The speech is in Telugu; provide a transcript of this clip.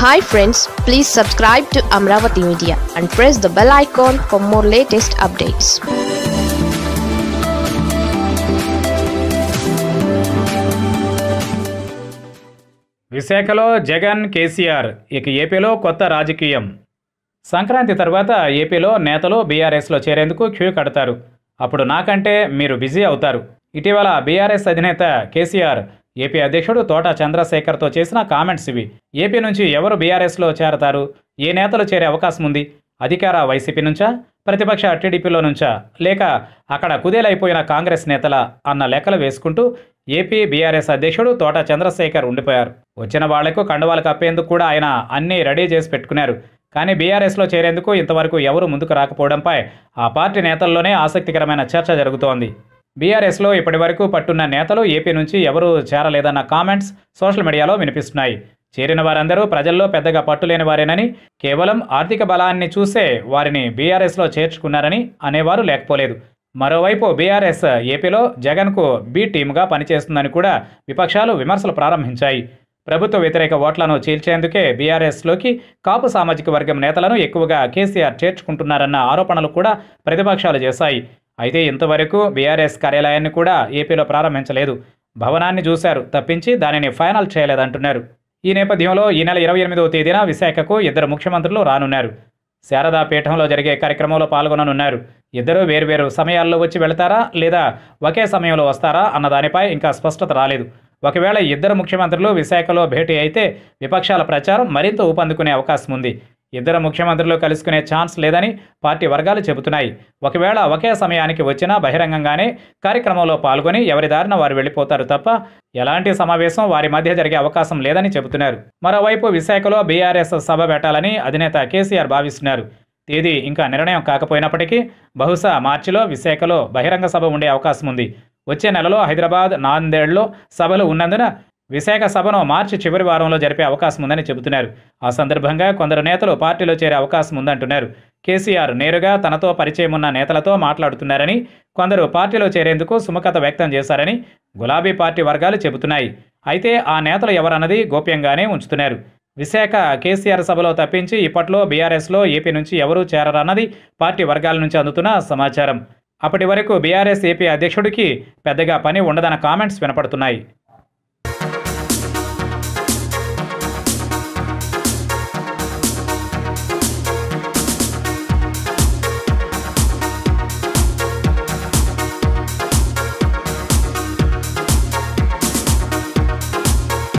hi friends please subscribe to Amaravati media and press the bell icon for more latest updates విశాఖలో జగన్ కేసీఆర్ ఇక ఏపీలో కొత్త రాజకీయం సంక్రాంతి తర్వాత ఏపీలో నేతలు బీఆర్ఎస్లో చేరేందుకు క్యూ కడతారు అప్పుడు నాకంటే మీరు బిజీ అవుతారు ఇటీవల బీఆర్ఎస్ అధినేత కేసీఆర్ ఏపీ అధ్యక్షుడు తోట చంద్రశేఖర్తో చేసిన కామెంట్స్ ఇవి ఏపీ నుంచి ఎవరు బీఆర్ఎస్లో చేరతారు ఏ నేతలు చేరే అవకాశం ఉంది అధికార వైసీపీ నుంచా ప్రతిపక్ష టీడీపీలో నుంచా లేక అక్కడ కుదేలైపోయిన కాంగ్రెస్ నేతల అన్న లెక్కలు వేసుకుంటూ ఏపీ బీఆర్ఎస్ అధ్యక్షుడు తోట చంద్రశేఖర్ ఉండిపోయారు వచ్చిన వాళ్లకు కండువాలు కప్పేందుకు కూడా ఆయన అన్నీ రెడీ చేసి పెట్టుకున్నారు కానీ బీఆర్ఎస్లో చేరేందుకు ఇంతవరకు ఎవరు ముందుకు రాకపోవడంపై ఆ పార్టీ నేతల్లోనే ఆసక్తికరమైన చర్చ జరుగుతోంది బీఆర్ఎస్లో ఇప్పటివరకు పట్టున్న నేతలు ఏపీ నుంచి ఎవరూ చేరలేదన్న కామెంట్స్ సోషల్ మీడియాలో వినిపిస్తున్నాయి చేరిన వారందరూ ప్రజల్లో పెద్దగా పట్టులేని వారేనని కేవలం ఆర్థిక బలాన్ని చూసే వారిని బీఆర్ఎస్లో చేర్చుకున్నారని అనేవారు లేకపోలేదు మరోవైపు బీఆర్ఎస్ ఏపీలో జగన్కు బి టీమ్గా పనిచేస్తుందని కూడా విపక్షాలు విమర్శలు ప్రారంభించాయి ప్రభుత్వ వ్యతిరేక ఓట్లను చీల్చేందుకే బీఆర్ఎస్లోకి కాపు సామాజిక వర్గం నేతలను ఎక్కువగా కేసీఆర్ చేర్చుకుంటున్నారన్న ఆరోపణలు కూడా ప్రతిపక్షాలు చేశాయి అయితే ఇంతవరకు బీఆర్ఎస్ కార్యాలయాన్ని కూడా ఏపీలో ప్రారంభించలేదు భవనాన్ని చూశారు తప్పించి దానిని ఫైనల్ చేయలేదంటున్నారు ఈ నేపథ్యంలో ఈ నెల ఇరవై ఎనిమిదవ తేదీన విశాఖకు ఇద్దరు ముఖ్యమంత్రులు రానున్నారు శారదా పీఠంలో జరిగే కార్యక్రమంలో పాల్గొననున్నారు ఇద్దరూ వేర్వేరు సమయాల్లో వచ్చి వెళతారా లేదా ఒకే సమయంలో వస్తారా అన్న దానిపై ఇంకా స్పష్టత రాలేదు ఒకవేళ ఇద్దరు ముఖ్యమంత్రులు విశాఖలో భేటీ అయితే విపక్షాల ప్రచారం మరింత ఊపందుకునే అవకాశం ఉంది ఇద్దరు ముఖ్యమంత్రులు కలుసుకునే ఛాన్స్ లేదని పార్టీ వర్గాలు చెబుతున్నాయి ఒకవేళ ఒకే సమయానికి వచ్చినా బహిరంగంగానే కార్యక్రమంలో పాల్గొని ఎవరి దారిన వారు వెళ్ళిపోతారు తప్ప ఎలాంటి సమావేశం వారి మధ్య జరిగే అవకాశం లేదని చెబుతున్నారు మరోవైపు విశాఖలో బీఆర్ఎస్ సభ పెట్టాలని అధినేత కేసీఆర్ భావిస్తున్నారు తేదీ ఇంకా నిర్ణయం కాకపోయినప్పటికీ బహుశా మార్చిలో విశాఖలో బహిరంగ సభ ఉండే అవకాశం ఉంది వచ్చే నెలలో హైదరాబాద్ నాందేడ్లో సభలు ఉన్నందున విశాఖ సభను మార్చి చివరి వారంలో జరిపే అవకాశం ఉందని చెబుతున్నారు ఆ సందర్భంగా కొందరు నేతలు పార్టీలో చేరే అవకాశం ఉందంటున్నారు కేసీఆర్ నేరుగా తనతో పరిచయం ఉన్న నేతలతో మాట్లాడుతున్నారని కొందరు పార్టీలో చేరేందుకు సుముఖత వ్యక్తం చేశారని గులాబీ పార్టీ వర్గాలు చెబుతున్నాయి అయితే ఆ నేతలు ఎవరన్నది గోప్యంగానే ఉంచుతున్నారు విశాఖ కేసీఆర్ సభలో తప్పించి ఇప్పట్లో బీఆర్ఎస్లో ఏపీ నుంచి ఎవరూ చేరరన్నది పార్టీ వర్గాల నుంచి అందుతున్న సమాచారం అప్పటి వరకు బీఆర్ఎస్ ఏపీ అధ్యక్షుడికి పెద్దగా పని ఉండదన్న కామెంట్స్ వినపడుతున్నాయి